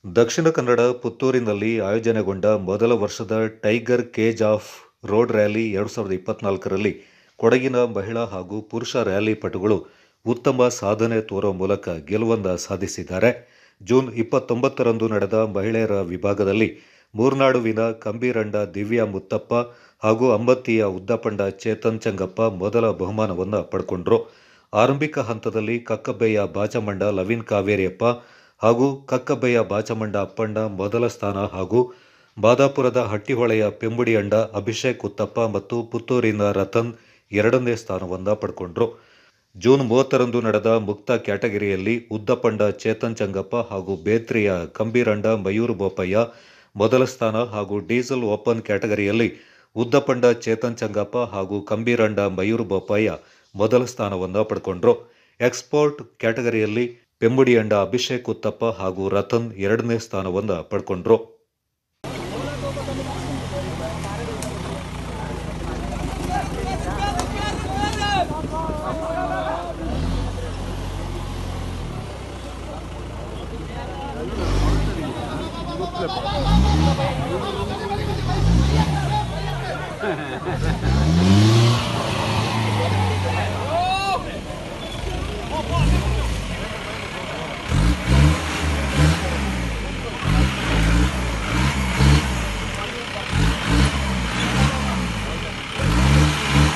ದಕ್ಷಿಣ ಕನ್ನಡ ಪುತ್ತೂರಿನಲ್ಲಿ ಆಯೋಜನೆಗೊಂಡ ಮೊದಲ ವರ್ಷದ tiger cage off road rally ಎರಡು ಸಾವಿರದ ಇಪ್ಪತ್ನಾಲ್ಕರಲ್ಲಿ ಕೊಡಗಿನ ಮಹಿಳಾ ಹಾಗೂ ಪುರುಷ ರ್ಯಾಲಿ ಪಟುಗಳು ಉತ್ತಮ ಸಾಧನೆ ತೋರುವ ಮೂಲಕ ಗೆಲುವನ್ನು ಸಾಧಿಸಿದ್ದಾರೆ ಜೂನ್ ಇಪ್ಪತ್ತೊಂಬತ್ತರಂದು ನಡೆದ ಮಹಿಳೆಯರ ವಿಭಾಗದಲ್ಲಿ ಮೂರ್ನಾಡುವಿನ ಕಂಬೀರಂಡ ದಿವ್ಯಾ ಮುತ್ತಪ್ಪ ಹಾಗೂ ಅಮ್ಮತ್ತಿಯ ಉದ್ದಪಂಡ ಚೇತನ್ ಚಂಗಪ್ಪ ಮೊದಲ ಬಹುಮಾನವನ್ನು ಪಡ್ಕೊಂಡ್ರು ಆರಂಭಿಕ ಹಂತದಲ್ಲಿ ಕಕ್ಕಬ್ಬೆಯ ಬಾಚಮಂಡ ಲವಿನ್ ಕಾವೇರಿಯಪ್ಪ ಹಾಗೂ ಕಕ್ಕಬ್ಬೆಯ ಬಾಚಮಂಡ ಅಪ್ಪಣ್ಣ ಮೊದಲ ಸ್ಥಾನ ಹಾಗೂ ಬಾದಾಪುರದ ಹಟ್ಟಿಹೊಳೆಯ ಪೆಂಬುಡಿಯಂಡ ಅಭಿಷೇಕ್ ಉತ್ತಪ್ಪ ಮತ್ತು ಪುತ್ತೂರಿನ ರತನ್ ಎರಡನೇ ಸ್ಥಾನವನ್ನು ಪಡ್ಕೊಂಡ್ರು ಜೂನ್ ಮೂವತ್ತರಂದು ನಡೆದ ಮುಕ್ತ ಕ್ಯಾಟಗರಿಯಲ್ಲಿ ಉದ್ದಪಂಡ ಚೇತನ್ ಚಂಗಪ್ಪ ಹಾಗೂ ಬೇತ್ರಿಯ ಕಂಬೀರಂಡ ಮಯೂರ್ ಬೋಪಯ್ಯ ಮೊದಲ ಸ್ಥಾನ ಹಾಗೂ ಡೀಸೆಲ್ ಓಪನ್ ಕ್ಯಾಟಗರಿಯಲ್ಲಿ ಉದ್ದಪಂಡ ಚೇತನ್ ಚಂಗಪ್ಪ ಹಾಗೂ ಕಂಬೀರಂಡ ಮಯೂರ್ ಬೋಪಯ್ಯ ಮೊದಲ ಸ್ಥಾನವನ್ನು ಪಡ್ಕೊಂಡ್ರು ಎಕ್ಸ್ಪೋರ್ಟ್ ಕ್ಯಾಟಗರಿಯಲ್ಲಿ ಪೆಂಬುಡಿಯಂಡ ಅಭಿಷೇಕ್ ಉತ್ತಪ್ಪ ಹಾಗೂ ರತನ್ ಎರಡನೇ ಸ್ಥಾನವನ್ನು ಪಡ್ಕೊಂಡ್ರು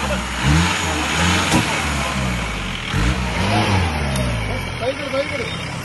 ಭಯಪಡಿ ಭಯಪಡಿ